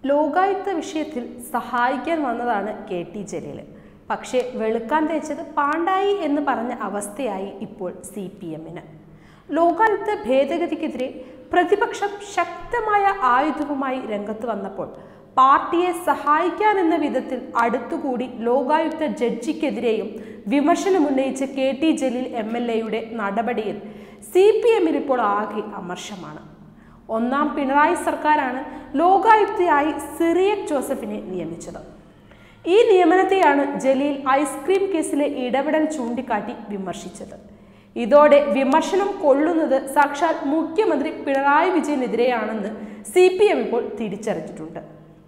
ലോകായുക്ത വിഷയത്തിൽ സഹായിക്കാൻ വന്നതാണ് കെ ടി ജലീൽ പക്ഷേ വെളുക്കാൻ തേച്ചത് പാണ്ടായി എന്ന് പറഞ്ഞ അവസ്ഥയായി ഇപ്പോൾ സി പി എമ്മിന് ലോകായുക്ത ഭേദഗതിക്കെതിരെ പ്രതിപക്ഷം ശക്തമായ ആയുധവുമായി രംഗത്ത് വന്നപ്പോൾ പാർട്ടിയെ സഹായിക്കാനെന്ന വിധത്തിൽ അടുത്തുകൂടി ലോകായുക്ത ജഡ്ജിക്കെതിരെയും വിമർശനമുന്നയിച്ച K T Jaleel M L എയുടെ നടപടിയിൽ സി പി എമ്മിൽ ഇപ്പോൾ ആകെ അമർഷമാണ് ഒന്നാം പിണറായി സർക്കാരാണ് ലോകായുക്തയായി സിറിയക് ജോസഫിനെ നിയമിച്ചത് ഈ നിയമനത്തെയാണ് ജലീൽ ഐസ്ക്രീം കേസിലെ ഇടപെടൽ ചൂണ്ടിക്കാട്ടി വിമർശിച്ചത് ഇതോടെ വിമർശനം കൊള്ളുന്നത് സാക്ഷാൽ മുഖ്യമന്ത്രി പിണറായി വിജയനെതിരെയാണെന്ന് സി പി എം ഇപ്പോൾ തിരിച്ചറിഞ്ഞിട്ടുണ്ട്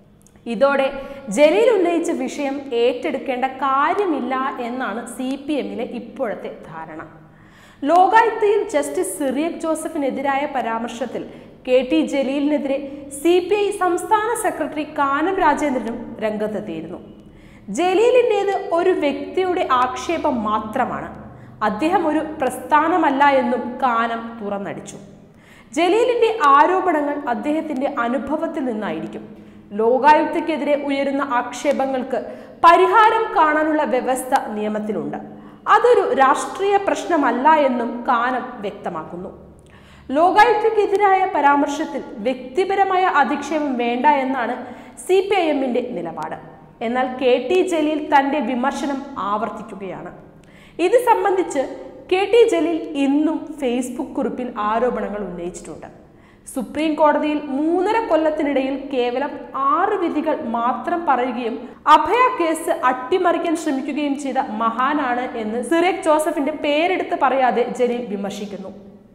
ഇതോടെ ജലീൽ ഉന്നയിച്ച വിഷയം ഏറ്റെടുക്കേണ്ട കാര്യമില്ല എന്നാണ് സി പി എമ്മിലെ ഇപ്പോഴത്തെ ധാരണ ലോകായുക്തയിൽ ജസ്റ്റിസ് സിറിയക് ജോസഫിനെതിരായ പരാമർശത്തിൽ കെ ടി ജലീലിനെതിരെ സി പി ഐ സംസ്ഥാന സെക്രട്ടറി കാനം രാജേന്ദ്രനും രംഗത്തെത്തിയിരുന്നു ജലീലിൻ്റേത് ഒരു വ്യക്തിയുടെ ആക്ഷേപം മാത്രമാണ് അദ്ദേഹം ഒരു പ്രസ്ഥാനമല്ല എന്നും കാനം തുറന്നടിച്ചു ജലീലിന്റെ ആരോപണങ്ങൾ അദ്ദേഹത്തിന്റെ അനുഭവത്തിൽ നിന്നായിരിക്കും ലോകായുക്തക്കെതിരെ ഉയരുന്ന ആക്ഷേപങ്ങൾക്ക് പരിഹാരം കാണാനുള്ള വ്യവസ്ഥ നിയമത്തിലുണ്ട് അതൊരു രാഷ്ട്രീയ പ്രശ്നമല്ല എന്നും കാനം വ്യക്തമാക്കുന്നു ലോകായുക്തക്കെതിരായ പരാമർശത്തിൽ വ്യക്തിപരമായ അധിക്ഷേപം വേണ്ട എന്നാണ് സി പി ഐ എമ്മിന്റെ നിലപാട് എന്നാൽ കെ ടി ജലീൽ തന്റെ വിമർശനം ആവർത്തിക്കുകയാണ് ഇത് സംബന്ധിച്ച് കെ ടി ജലീൽ ഇന്നും ഫേസ്ബുക്ക് കുറിപ്പിൽ ആരോപണങ്ങൾ ഉന്നയിച്ചിട്ടുണ്ട് സുപ്രീം കോടതിയിൽ മൂന്നര കൊല്ലത്തിനിടയിൽ കേവലം ആറ് വിധികൾ മാത്രം പറയുകയും അഭയ കേസ് അട്ടിമറിക്കാൻ ശ്രമിക്കുകയും ചെയ്ത മഹാനാണ് എന്ന് സിറേക് ജോസഫിന്റെ പേരെടുത്ത് പറയാതെ ജലീൽ വിമർശിക്കുന്നു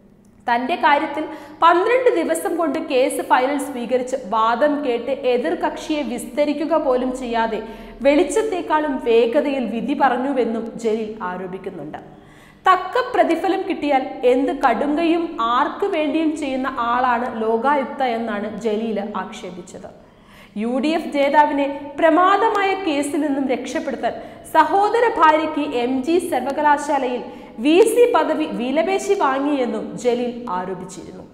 തന്റെ കാര്യത്തിൽ പന്ത്രണ്ട് ദിവസം കൊണ്ട് കേസ് ഫയലിൽ സ്വീകരിച്ച് വാദം കേട്ട് എതിർ കക്ഷിയെ വിസ്തരിക്കുക പോലും ചെയ്യാതെ വെളിച്ചത്തേക്കാളും വേഗതയിൽ വിധി പറഞ്ഞുവെന്നും ജലീൽ ആരോപിക്കുന്നുണ്ട് തക്ക പ്രതിഫലം കിട്ടിയാൽ എന്ത് കടുങ്കയും ആർക്ക് വേണ്ടിയും ചെയ്യുന്ന ആളാണ് ലോകായുക്ത എന്നാണ് ജലീൽ ആക്ഷേപിച്ചത് യു ഡി എഫ് ജേതാവിനെ പ്രമാദമായ കേസിൽ നിന്നും രക്ഷപ്പെടുത്താൻ സഹോദര ഭാര്യയ്ക്ക് എം ജി സർവകലാശാലയിൽ വി സി പദവി വിലപേശി വാങ്ങിയെന്നും ജലീൽ ആരോപിച്ചിരുന്നു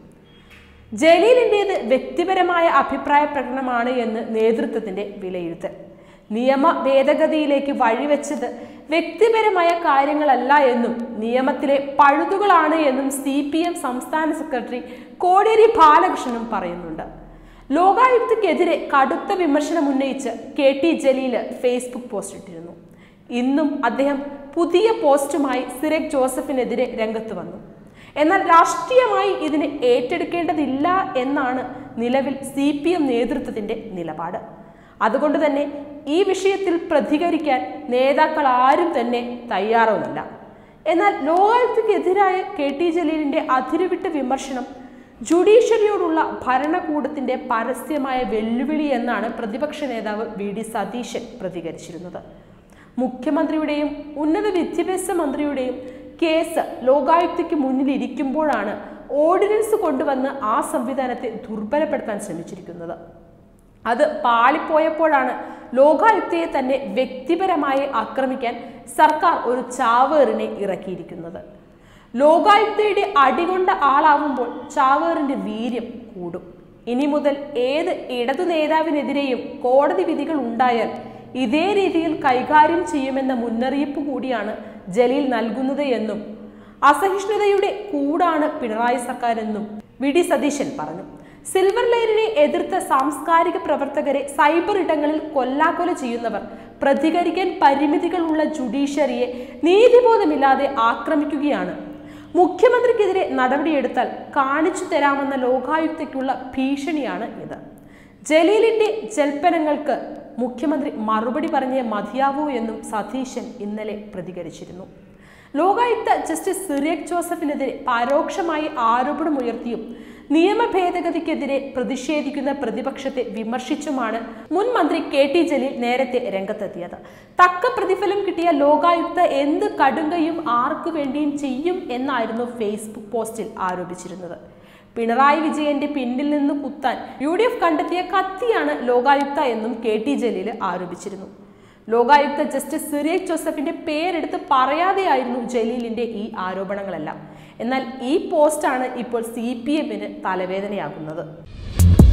ജലീലിൻ്റേത് വ്യക്തിപരമായ അഭിപ്രായ പ്രകടനമാണ് എന്ന് നേതൃത്വത്തിന്റെ വിലയിരുത്തൽ നിയമ ഭേദഗതിയിലേക്ക് വഴിവെച്ചത് വ്യക്തിപരമായ കാര്യങ്ങളല്ല എന്നും നിയമത്തിലെ പഴുതുകളാണ് എന്നും സി പി എം സംസ്ഥാന സെക്രട്ടറി കോടിയേരി ബാലകൃഷ്ണനും പറയുന്നുണ്ട് ലോകായുക്തക്കെതിരെ കടുത്ത വിമർശനം ഉന്നയിച്ച് K T Jaleel Facebook post ഇട്ടിരുന്നു ഇന്നും അദ്ദേഹം പുതിയ പോസ്റ്റുമായി സിറക് ജോസഫിനെതിരെ രംഗത്ത് വന്നു എന്നാൽ രാഷ്ട്രീയമായി ഇതിനെ ഏറ്റെടുക്കേണ്ടതില്ല എന്നാണ് നിലവിൽ സി പി എം നേതൃത്വത്തിന്റെ നിലപാട് അതുകൊണ്ട് തന്നെ ഈ വിഷയത്തിൽ പ്രതികരിക്കാൻ നേതാക്കൾ ആരും തന്നെ തയ്യാറുമല്ല എന്നാൽ ലോകായുക്തക്കെതിരായ കെ ടി ജലീലിന്റെ അതിരുവിട്ട വിമർശനം ജുഡീഷ്യറിയോടുള്ള ഭരണകൂടത്തിന്റെ പരസ്യമായ വെല്ലുവിളി എന്നാണ് പ്രതിപക്ഷ നേതാവ് വി ഡി സതീശൻ പ്രതികരിച്ചിരുന്നത് മുഖ്യമന്ത്രിയുടെയും ഉന്നത വിദ്യാഭ്യാസ മന്ത്രിയുടെയും കേസ് ലോകായുക്തയ്ക്ക് മുന്നിൽ ഇരിക്കുമ്പോഴാണ് ഓർഡിനൻസ് കൊണ്ടുവന്ന് ആ സംവിധാനത്തെ ദുർബലപ്പെടുത്താൻ ശ്രമിച്ചിരിക്കുന്നത് അത് പാളിപ്പോയപ്പോഴാണ് ലോകായുക്തയെ തന്നെ വ്യക്തിപരമായി ആക്രമിക്കാൻ സർക്കാർ ഒരു ചാവേറിനെ ഇറക്കിയിരിക്കുന്നത് ലോകായുക്തയുടെ അടികൊണ്ട ആളാവുമ്പോൾ ചാവേറിന്റെ വീര്യം കൂടും ഇനി മുതൽ ഏത് ഇടതു നേതാവിനെതിരെയും കോടതി വിധികൾ ഉണ്ടായാൽ ഇതേ രീതിയിൽ കൈകാര്യം ചെയ്യുമെന്ന മുന്നറിയിപ്പ് കൂടിയാണ് ജലീൽ നൽകുന്നത് എന്നും അസഹിഷ്ണുതയുടെ കൂടാണ് പിണറായി സർക്കാർ എന്നും വി ഡി സതീശൻ പറഞ്ഞു സിൽവർ ലൈനിനെ എതിർത്ത സാംസ്കാരിക പ്രവർത്തകരെ സൈബർ ഇടങ്ങളിൽ കൊല്ലാക്കൊല ചെയ്യുന്നവർ പ്രതികരിക്കാൻ പരിമിതികളുള്ള ജുഡീഷ്യറിയെ നീതിബോധമില്ലാതെ ആക്രമിക്കുകയാണ് മുഖ്യമന്ത്രിക്കെതിരെ നടപടിയെടുത്താൽ കാണിച്ചു തരാമെന്ന ലോകായുക്തയ്ക്കുള്ള ഭീഷണിയാണ് ഇത് ജലീലിന്റെ ജൽപ്പനങ്ങൾക്ക് മുഖ്യമന്ത്രി മറുപടി പറഞ്ഞേ മതിയാവൂ എന്നും സതീശൻ ഇന്നലെ പ്രതികരിച്ചിരുന്നു ലോകായുക്ത ജസ്റ്റിസ് സിറിയക് ജോസഫിനെതിരെ പരോക്ഷമായി ആരോപണമുയർത്തിയും നിയമ ഭേദഗതിക്കെതിരെ പ്രതിഷേധിക്കുന്ന പ്രതിപക്ഷത്തെ വിമർശിച്ചുമാണ് മുൻ മന്ത്രി കെ ടി ജലീൽ നേരത്തെ രംഗത്തെത്തിയത് തക്ക പ്രതിഫലം കിട്ടിയ ലോകായുക്ത എന്ത് കടുങ്കയും ആർക്കു വേണ്ടിയും ചെയ്യും എന്നായിരുന്നു ഫേസ്ബുക്ക് പോസ്റ്റിൽ ആരോപിച്ചിരുന്നത് പിണറായി വിജയന്റെ പിന്നിൽ നിന്ന് കുത്താൻ യു ഡി എഫ് കണ്ടെത്തിയ കത്തിയാണ് ലോകായുക്ത എന്നും കെ ടി ജലീൽ ആരോപിച്ചിരുന്നു ലോകായുക്ത ജസ്റ്റിസ് സിറിയക് ജോസഫിന്റെ പേരെടുത്ത് പറയാതെയായിരുന്നു ജലീലിന്റെ ഈ ആരോപണങ്ങളെല്ലാം എന്നാൽ ഈ പോസ്റ്റാണ് ഇപ്പോൾ സി പി എമ്മിന് തലവേദനയാകുന്നത്